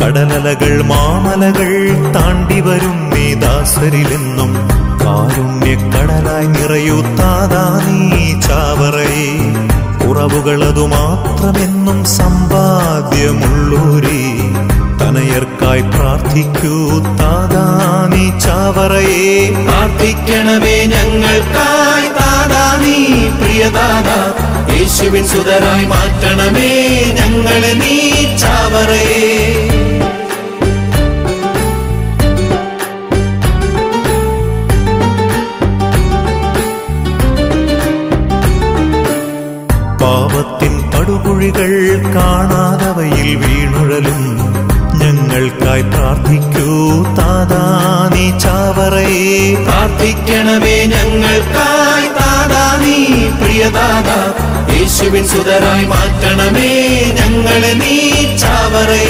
കടലലകൾ മാമലകൾ താണ്ടി വരും നീ ദാസരിലെന്നും കാരുണ്യക്കടലായി നിറയൂ താതാ നീ ചാവറയെ ഉറവുകളതു മാത്രമെന്നും സമ്പാദ്യമുള്ളൂരി തനയർക്കായി പ്രാർത്ഥിക്കൂ താതാ നീ ചാവറയെ പ്രാർത്ഥിക്കണമേ ഞങ്ങൾക്കായി താതാ നീ പ്രിയദാതാ യേശുവിൻ സുതരായി മാറ്റണമേ ഞങ്ങളെ നീ ചാവറേ പാപത്തിൻ പടുകുഴികൾ കാണാതവയിൽ വീണുഴലും ഞങ്ങൾക്കായി പ്രാർത്ഥിക്കൂ താതാ നീ ചാവറയെ പ്രാർത്ഥിക്കണമേ ഞങ്ങൾക്കായി താതാ നീ പ്രിയദാതാ യേശുവിൻ സുതരായി മാറ്റണമേ ഞങ്ങളെ നീ ചാവറേ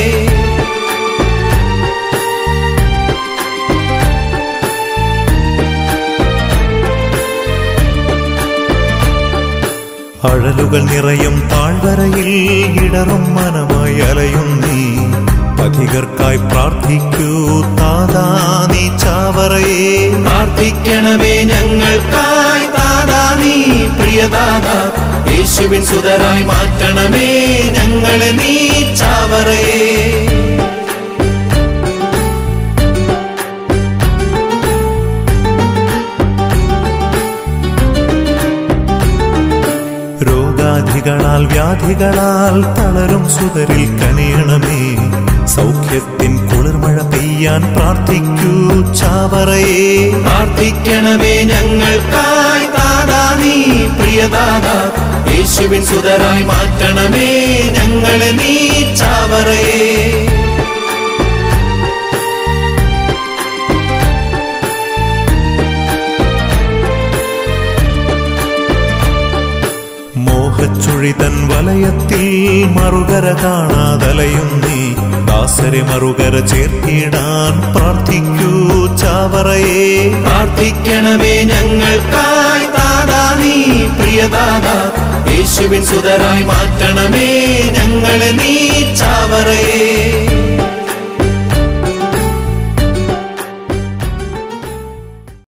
അഴലുകൾ നിറയും താഴ്വരയിൽ ഇടറും മനമായി അലയും നീ പഥികർക്കായി പ്രാർത്ഥിക്കൂ താതാ നീ ചാവറയെ പ്രാർത്ഥിക്കണമേ ഞങ്ങൾക്കായി താതാ നീ പ്രിയദാതാ യേശുവിൻ സുതരായി മാറ്റണമേ ഞങ്ങളെ നീ ചാവറേ രോഗാധികളാൽ വ്യാധികളാൽ തളരും സുതരിൽ കനിയണമേ സൗഖ്യത്തിൻ കുളിർമഴ പെയ്യാൻ പ്രാർത്ഥിക്കൂ ചാവറയെ പ്രാർത്ഥിക്കണമേ ഞങ്ങൾക്കായി താതാ നീ പ്രിയദാതാ യേശുവിൻ സുതരായി മാറ്റണമേ ഞങ്ങളെ നീ ചാവറേ മോഹച്ചുഴിതൻ വലയത്തിൽ മറുകര കാണാതലയും നീ ദാസരെ മറുകര ചേർത്തിടാൻ പ്രാർത്ഥിക്കൂ ചാവറയെ പ്രാർത്ഥിക്കണമേ ഞങ്ങൾക്കായി താതാ നീ പ്രിയദാതാ യേശുവിൻ സുതരായി മാറ്റണമേ ഞങ്ങളെ നീ ചാവറേ